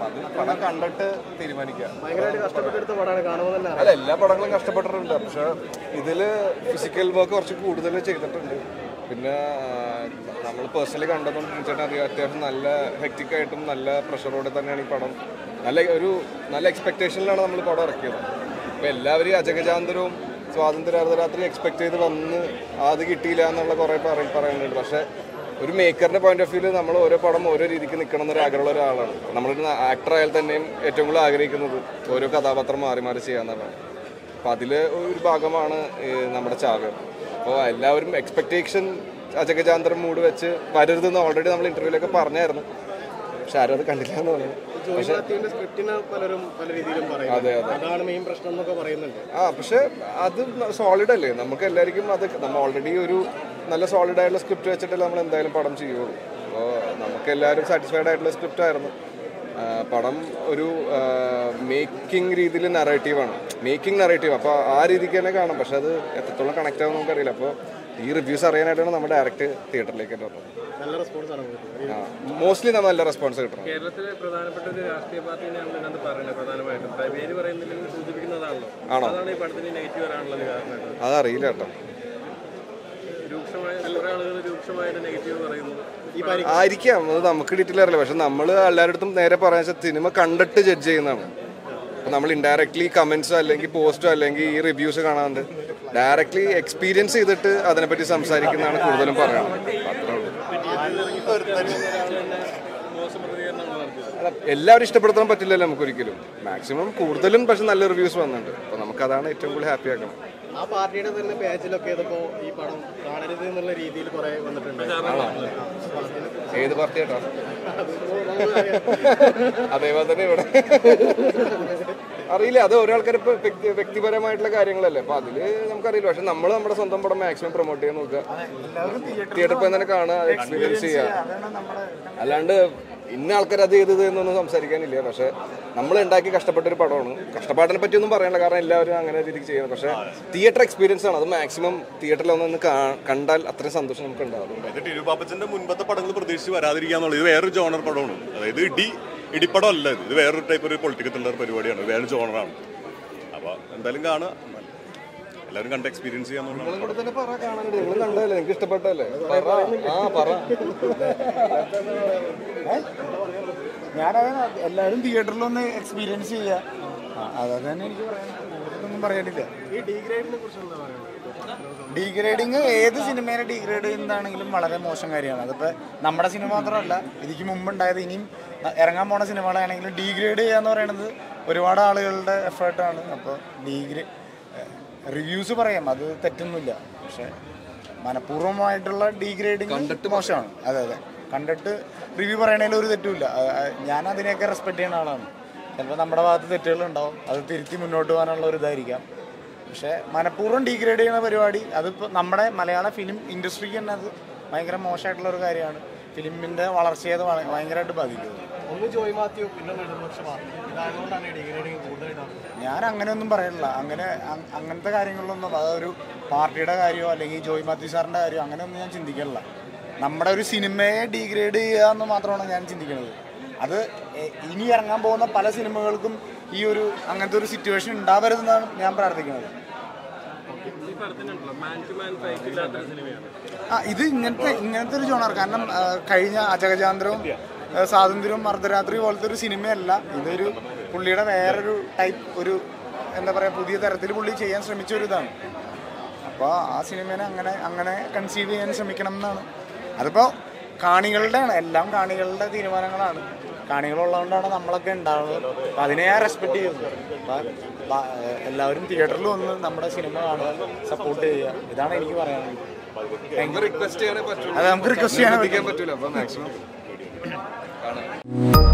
അപ്പൊ അത് പടം കണ്ടിട്ട് തീരുമാനിക്കാം ഭയങ്കരമായിട്ട് കഷ്ടപ്പെട്ടെടുത്ത പടമാണ് കാണുമ്പോൾ തന്നെ അല്ല എല്ലാ പടങ്ങളും കഷ്ടപ്പെട്ടിട്ടുണ്ട് പക്ഷെ ഇതില് ഫിസിക്കൽ വർക്ക് കുറച്ച് കൂടുതൽ ചെയ്തിട്ടുണ്ട് പിന്നെ നമ്മൾ പേഴ്സണലി കണ്ടതുകൊണ്ട് തീർച്ചയായിട്ടും അറിയാം അത്യാവശ്യം നല്ല ഹെക്റ്റിക് ആയിട്ടും നല്ല പ്രഷറോടെ തന്നെയാണ് ഈ പടം നല്ല ഒരു നല്ല എക്സ്പെക്ടേഷനിലാണ് നമ്മൾ പടം ഇറക്കിയത് അപ്പോൾ എല്ലാവരും ഈ അജഗജാന്തരവും സ്വാതന്ത്ര്യ അർദ്ധരാത്രി എക്സ്പെക്ട് ചെയ്ത് വന്ന് അത് കിട്ടിയില്ല എന്നുള്ള കുറേ പറ പറയുന്നുണ്ട് പക്ഷേ ഒരു മേക്കറിന്റെ പോയിന്റ് ഓഫ് വ്യൂല് നമ്മൾ ഓരോ പടം ഓരോ രീതിക്ക് നിൽക്കണം എന്നൊരു ആഗ്രഹമുള്ള ഒരാളാണ് നമ്മളൊരു ആക്ടർ ആയാൽ തന്നെയും ഏറ്റവും കൂടുതൽ ആഗ്രഹിക്കുന്നത് ഓരോ കഥാപാത്രം മാറി മാറി ചെയ്യാന്നുള്ളതാണ് അപ്പം അതിൽ ഒരു ഭാഗമാണ് ഈ നമ്മുടെ ചാവ് അപ്പോൾ എല്ലാവരും എക്സ്പെക്ടേഷൻ അജഗജാന്തരം മൂഡ് വെച്ച് വരരുതെന്ന് ഓൾറെഡി നമ്മൾ ഇന്റർവ്യൂലൊക്കെ പറഞ്ഞായിരുന്നു പക്ഷെ ആരും അത് കണ്ടില്ല എന്ന് പറഞ്ഞു ജോയി മാത്യുവിന്റെ സ്ക്രിപ്റ്റിന് പലരും പല രീതിയിലും പറയും അതെ അതെ അതാണ് മെയിൻ പ്രശ്നം എന്നൊക്കെ പറയുന്നുണ്ട് ആ പക്ഷെ അത് സോളിഡ് അല്ലേ നമുക്ക് എല്ലാവർക്കും അത് നമ്മൾ ഓൾറെഡി ഒരു നല്ല സോളിഡ് ആയിട്ടുള്ള സ്ക്രിപ്റ്റ് വെച്ചിട്ടല്ലേ നമ്മൾ എന്തായാലും പടം ചെയ്യുള്ളൂ അപ്പോൾ നമുക്ക് എല്ലാവരും സാറ്റിസ്ഫൈഡ് ആയിട്ടുള്ള സ്ക്രിപ്റ്റ് ആയിരുന്നു ആ, പടം ഒരു മേക്കിംഗ് രീതിയിൽ നറേറ്റീവാണ് മേക്കിംഗ് നറേറ്റീവ് അപ്പോൾ ആ രീതിക്ക് തന്നെ കാണാം പക്ഷെ അത് എത്രത്തോളം കണക്ട് ആവും നമുക്കറിയില്ല അപ്പോൾ ഈ റിവ്യൂസ് അറിയാനായിട്ടാണ് നമ്മൾ ഡയറക്റ്റ് തിയേറ്ററിലേക്ക് വന്നത് നല്ല റെസ്പോൺസ് ആണ് കിട്ടുന്നത് മോസ്റ്റ്ലി നമ്മൾ നല്ല റെസ്പോൺസ് കിട്ടണം കേരളത്തിലെ പ്രധാനപ്പെട്ട ഒരു രാഷ്ട്രീയ പാർട്ടിനെയാണ് ഇതിനകത്ത് പറയുന്നത് പ്രധാനമായിട്ടും പ്ര- പേര് പറയുന്നില്ലെങ്കിൽ സൂചിപ്പിക്കുന്നതാണല്ലോ ആണോ? അതാണ് ഈ പടത്തിന് നെഗറ്റീവ് വരാനുള്ളത് കാരണമായിട്ട് അതറിയില്ല കേട്ടോ രൂക്ഷമായ കുറെ ആളുകൾ രൂക്ഷമായിട്ട് നെഗറ്റീവ് പറയുന്നു ഈ പരി ആയിരിക്കാം അത് നമുക്ക് ഡീറ്റെയിൽ അറിയില്ല പക്ഷെ നമ്മൾ എല്ലാവരുടെ നേരെ പറയാൻ വെച്ചാൽ സിനിമ കണ്ടിട്ട് ജഡ്ജ് ചെയ്യുന്നതാണ് അപ്പൊ നമ്മൾ ഇൻഡയറക്ട്ലി കമന്റ്സോ അല്ലെങ്കിൽ പോസ്റ്റോ അല്ലെങ്കിൽ ഈ റിവ്യൂസ് കാണാണ്ട് ഡയറക്ട്ലി എക്സ്പീരിയൻസ് ചെയ്തിട്ട് അതിനെപ്പറ്റി സംസാരിക്കുന്നതാണ് കൂടുതലും പറയുന്നത് അത്രേ ഉള്ളൂ മോശം പ്രതികരണങ്ങൾ നടത്തിയത് അല്ല, എല്ലാവരും ഇഷ്ടപ്പെടുത്താൻ പറ്റില്ലല്ലോ നമുക്ക് ഒരിക്കലും മാക്സിമം കൂടുതലും പക്ഷെ നല്ല റിവ്യൂസ് വന്നിട്ടുണ്ട് അപ്പൊ നമുക്ക് അതാണ് ഏറ്റവും കൂടുതൽ ഹാപ്പി ആക്കണം ആ പാർട്ടിയുടെ തന്നെ പേജിലൊക്കെ ഇതിപ്പോ ഈ പടം കാണരുത് എന്നുള്ള രീതിയിൽ കുറെ വന്നിട്ടുണ്ട് ഏത് പാർട്ടിയാട്ടോ അതേപോലെ തന്നെ ഇവിടെ അറിയില്ല അത് ഓരോ ആൾക്കാർ ഇപ്പൊ വ്യക്തി വ്യക്തിപരമായിട്ടുള്ള കാര്യങ്ങളല്ലേ അപ്പൊ അതില് നമുക്കറിയില്ല പക്ഷെ നമ്മൾ നമ്മുടെ സ്വന്തം പടം മാക്സിമം പ്രൊമോട്ട് ചെയ്യാൻ നോക്കുക തിയേറ്ററിൽ പോയി തന്നെ കാണുക എക്സ്പീരിയൻസ് ചെയ്യുക അല്ലാണ്ട് ഇന്ന ആൾക്കാർ അത് ചെയ്തത് എന്നൊന്നും സംസാരിക്കാനില്ല പക്ഷെ നമ്മൾ ഉണ്ടാക്കി കഷ്ടപ്പെട്ട ഒരു പടമാണ് കഷ്ടപ്പാടിനെ പറ്റിയൊന്നും പറയാനില്ല കാരണം എല്ലാവരും അങ്ങനെ രീതിക്ക് ചെയ്യുന്നത് പക്ഷെ തിയേറ്റർ എക്സ്പീരിയൻസ് ആണ് അത് മാക്സിമം തിയേറ്ററിൽ ഒന്ന് കാ- കണ്ടാൽ അത്രയും സന്തോഷം നമുക്ക് ഉണ്ടാവും ഇത് ടി വി പാപ്പച്ചന്റെ മുൻപത്തെ പടങ്ങൾ പ്രതീക്ഷിച്ച് വരാതിരിക്കാന്നുള്ളത് ഇത് വേറൊരു ജോണർ പടമാണ് അതായത് ഇടി ഇടിപ്പടം അല്ല ഇത് ഇത് വേറൊരു ടൈപ്പ് ഒരു പൊളിറ്റിക്കൽ ത്രില്ലർ പരിപാടിയാണ് വേറൊരു ജോണറാണ് അപ്പൊ എന്തായാലും കാണുക എല്ലാവരും കണ്ട് എക്സ്പീരിയൻസ് ചെയ്യാന്നുള്ളതാണ് നിങ്ങളും കൂടെ തന്നെ പറ കാണാനുണ്ട് നിങ്ങൾ കണ്ടതല്ലേ നിങ്ങൾക്ക് ഇഷ്ടപ്പെട്ടല്ലേ പറ ആ പറ ഞാനത് എല്ലാവരും തിയേറ്ററിലൊന്ന് എക്സ്പീരിയൻസ് ചെയ്യുക ആ, അത് തന്നെ എനിക്ക് പറയാനുള്ളത് കൂടുതലൊന്നും പറയാനില്ല ഈ ഡീഗ്രേഡിനെ കുറിച്ച് എന്താ പറയുന്നത് ഡീഗ്രേഡിങ് ഏത് സിനിമേനെ ഡീഗ്രേഡ് ചെയ്യുന്നതാണെങ്കിലും വളരെ മോശം കാര്യമാണ് അതിപ്പോൾ നമ്മുടെ സിനിമ മാത്രമല്ല ഇതിക്ക് മുമ്പുണ്ടായത് ഇനിയും ഇറങ്ങാൻ പോണ സിനിമകളാണെങ്കിലും ഡീഗ്രേഡ് ചെയ്യുക എന്ന് പറയുന്നത് ഒരുപാട് ആളുകളുടെ എഫേർട്ടാണ് അപ്പോൾ ഡീഗ്രേ റിവ്യൂസ് പറയാം അത് തെറ്റൊന്നുമില്ല പക്ഷേ മനഃപൂർവ്വമായിട്ടുള്ള ഡീഗ്രേഡിങ് കണ്ടിട്ട് മോശമാണ് അതെ അതെ കണ്ടിട്ട് റിവ്യൂ പറയണതിൽ ഒരു തെറ്റുമില്ല അത് അത് ഞാൻ അതിനെയൊക്കെ റെസ്പെക്ട് ചെയ്യുന്ന ആളാണ് ചിലപ്പോൾ നമ്മുടെ ഭാഗത്ത് തെറ്റുകളുണ്ടാവും അത് തിരുത്തി മുന്നോട്ട് പോകാനുള്ള ഒരു ഇതായിരിക്കാം പക്ഷേ മനഃപൂർവ്വം ഡീഗ്രേഡ് ചെയ്യുന്ന പരിപാടി അതിപ്പോൾ നമ്മുടെ മലയാള ഫിലിം ഇൻഡസ്ട്രിക്ക് തന്നെ അത് ഭയങ്കര മോശമായിട്ടുള്ള ഒരു കാര്യമാണ് ഫിലിമിൻ്റെ വളർച്ചയെ അത് ഭയ- ഭയങ്കരമായിട്ട് ബാധിക്കും ഒന്ന് ജോയ് മാത്യു പിന്നെ ഇടതുപക്ഷ പാർട്ടി ഇതായതുകൊണ്ടാണ് ഡീഗ്രേഡിങ് കൂടുതലായിട്ട് ഞാൻ അങ്ങനെയൊന്നും പറയണില്ല അങ്ങനെ അ- അങ്ങനത്തെ കാര്യങ്ങളിലൊന്നും അതൊരു പാർട്ടിയുടെ കാര്യമോ അല്ലെങ്കിൽ ജോയ് മാത്യു സാറിൻ്റെ കാര്യമോ അങ്ങനെയൊന്നും ഞാൻ ചിന്തിക്കണില്ല നമ്മുടെ ഒരു സിനിമയെ ഡീഗ്രേഡ് ചെയ്യുക എന്ന് മാത്രമാണ് ഞാൻ ചിന്തിക്കുന്നത് അത് എ- ഇനി ഇറങ്ങാൻ പോകുന്ന പല സിനിമകൾക്കും ഈ ഒരു അങ്ങനത്തെ ഒരു സിറ്റുവേഷൻ ഉണ്ടാവരുതെന്നാണ് ഞാൻ പ്രാർത്ഥിക്കുന്നത് ഈ പടത്തിനുണ്ടല്ലോ മാൻ ടു മാൻ ഫൈറ്റ് ഇല്ലാത്തൊരു സിനിമയാണ് ആ ഇത് ഇങ്ങനത്തെ ഇങ്ങനത്തെ ഒരു ജോണർ കാരണം ആ, കഴിഞ്ഞ അജഗജാന്തരവും ആ, സ്വാതന്ത്ര്യവും അർദ്ധരാത്രി പോലത്തെ ഒരു സിനിമയല്ല ഇതൊരു പുള്ളിയുടെ വേറൊരു ടൈപ്പ് ഒരു എന്താ പറയുക പുതിയ തരത്തിൽ പുള്ളി ചെയ്യാൻ ശ്രമിച്ച ഒരു ഇതാണ് അപ്പോൾ ആ സിനിമേനെ അങ്ങനെ അങ്ങനെ കൺസീവ് ചെയ്യാൻ ശ്രമിക്കണം എന്നാണ് അതിപ്പോൾ കാണികളുടെയാണ് എല്ലാം കാണികളുടെ തീരുമാനങ്ങളാണ് കാണികളുള്ളതുകൊണ്ടാണ് നമ്മളൊക്കെ ഉണ്ടാവുന്നത് അപ്പം അതിനെ ഞാൻ റെസ്പെക്ട് ചെയ്യുന്നു അപ്പം എല്ലാവരും തിയേറ്ററിൽ വന്ന് നമ്മുടെ സിനിമ കാണുക സപ്പോർട്ട് ചെയ്യുക ഇതാണ് എനിക്ക് പറയാനുള്ളത് റിക്വസ്റ്റ് ചെയ്യാനേ പറ്റുള്ളൂ അത് നമുക്ക് റിക്വസ്റ്റ് ചെയ്യാൻ പറ്റൂല അപ്പൊ മാക്സിമം കാണാം